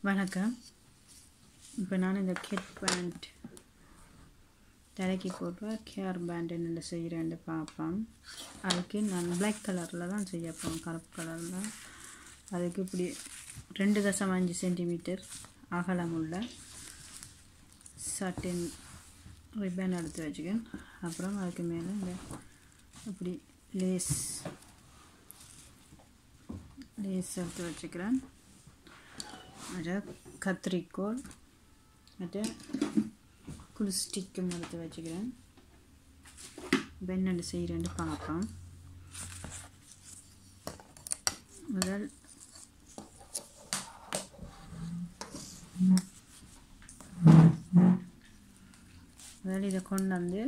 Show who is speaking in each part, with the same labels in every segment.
Speaker 1: வணக்கம் இப்போ நான் இந்த கெட் பேண்ட் தலைக்கு போட்டு கேர் பேண்ட் என்ன செய்கிறேன்னு பார்ப்போம் அதுக்கு நான் பிளாக் கலரில் தான் செய்ய போகிறேன் கருப்பு கலரில் அதுக்கு இப்படி ரெண்டு தசம் அஞ்சு சென்டிமீட்டர் அகலமுள்ள சட்டின் ரிப்பன் எடுத்து வச்சுக்கேன் அப்புறம் அதுக்கு மேலே இந்த இப்படி லேஸ் லேஸ் எடுத்து வச்சுக்கிறேன் அதை கத்திரிக்கோல் மற்ற குளு ஸ்டிக்கும் எடுத்து வச்சுக்கிறேன் பென்னண்டு செய்கிறேன்னு பார்ப்போம் முதல் முதல் இதை கொண்டு வந்து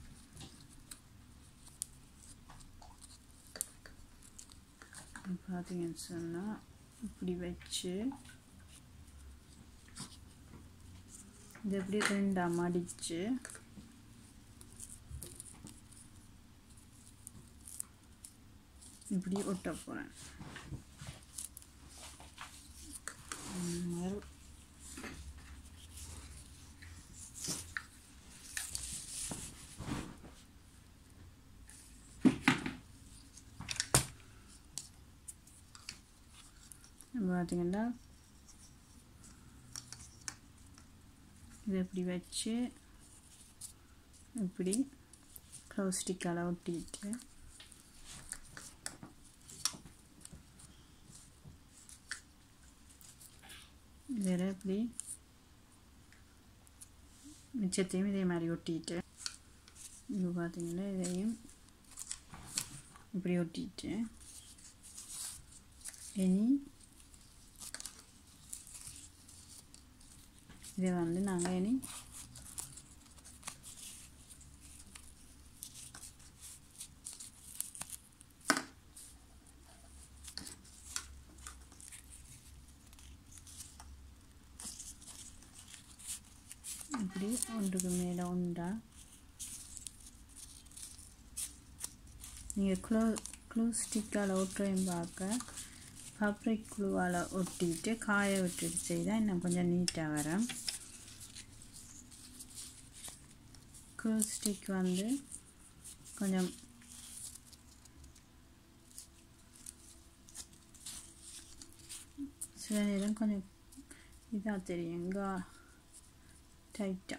Speaker 1: பார்த்தீங்கன்னு சொன்னால் இப்படி வச்சு இது எப்படி ரெண்டாக மடித்து இப்படி ஒட்ட போகிறேன் பார்த்தீங்கன்னா இதை இப்படி வச்சு இப்படி க்ளவு ஸ்டிக்கால் ஒட்டிட்டு இதில் இப்படி மிச்சத்தையும் இதே மாதிரி ஒட்டிட்டு இப்போ பார்த்தீங்கன்னா இதையும் இப்படி ஒட்டிட்டு இனி இதை வந்து நாங்கள் இனி இப்படி ஒன்றுக்கு மேலே ஒன்றா நீங்கள் க்ளோ க்ளூ ஸ்டிக்கால் ஒட்டுறையும் பார்க்க ஃபப்ரிக் குழுவால் ஒட்டிட்டு காய விட்டுட்டு செய்தால் இன்னும் கொஞ்சம் நீட்டாக வரும் க்ளூ ஸ்டிக் வந்து கொஞ்சம் சில நேரம் கொஞ்சம் இதாக தெரியுங்க டைட்டாக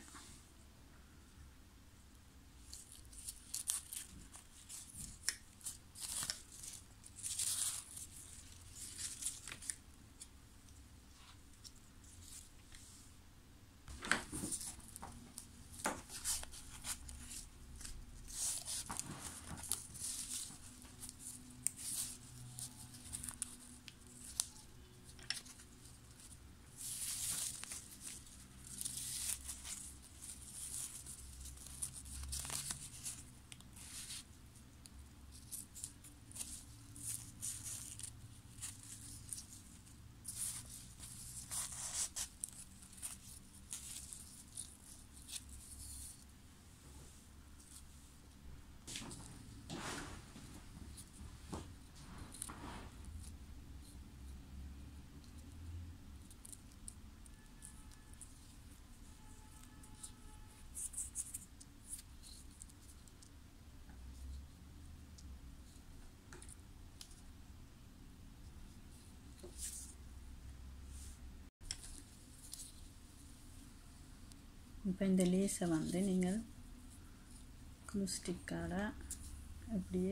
Speaker 1: இப்போ இந்த லேஸை வந்து நீங்கள் க்ளூ ஸ்டிக்கால் அப்படியே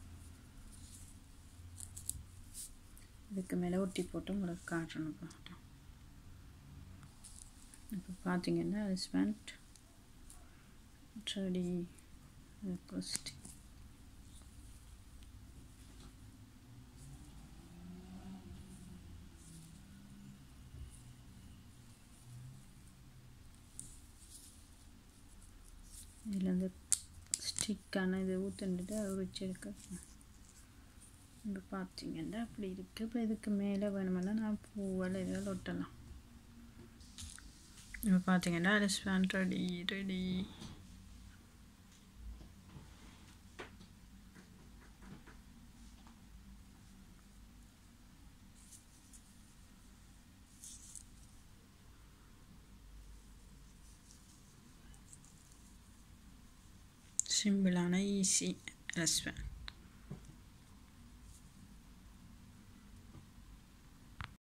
Speaker 1: இதுக்கு மேலே ஒட்டி போட்டு உங்களுக்கு காட்டணும் பார்த்தோம் இப்போ பார்த்தீங்கன்னா ஹஸ்பண்ட் ரெடி க்ளூ ஸ்டிக் இதில் இந்த ஸ்டிக்கான இதை ஊற்றுண்டுட்டு அதை உரிச்சு எடுக்க இப்போ பார்த்தீங்கன்னா அப்படி இருக்குது இப்போ இதுக்கு மேலே வேணுமென்னா நான் பூவெல்லாம் இதில் ஒட்டலாம் இப்போ பார்த்தீங்கன்னா ரெஸ்பாண்ட் ரெடி ரெடி சிம்பிளான ஈஸி ரெஸ்பேன்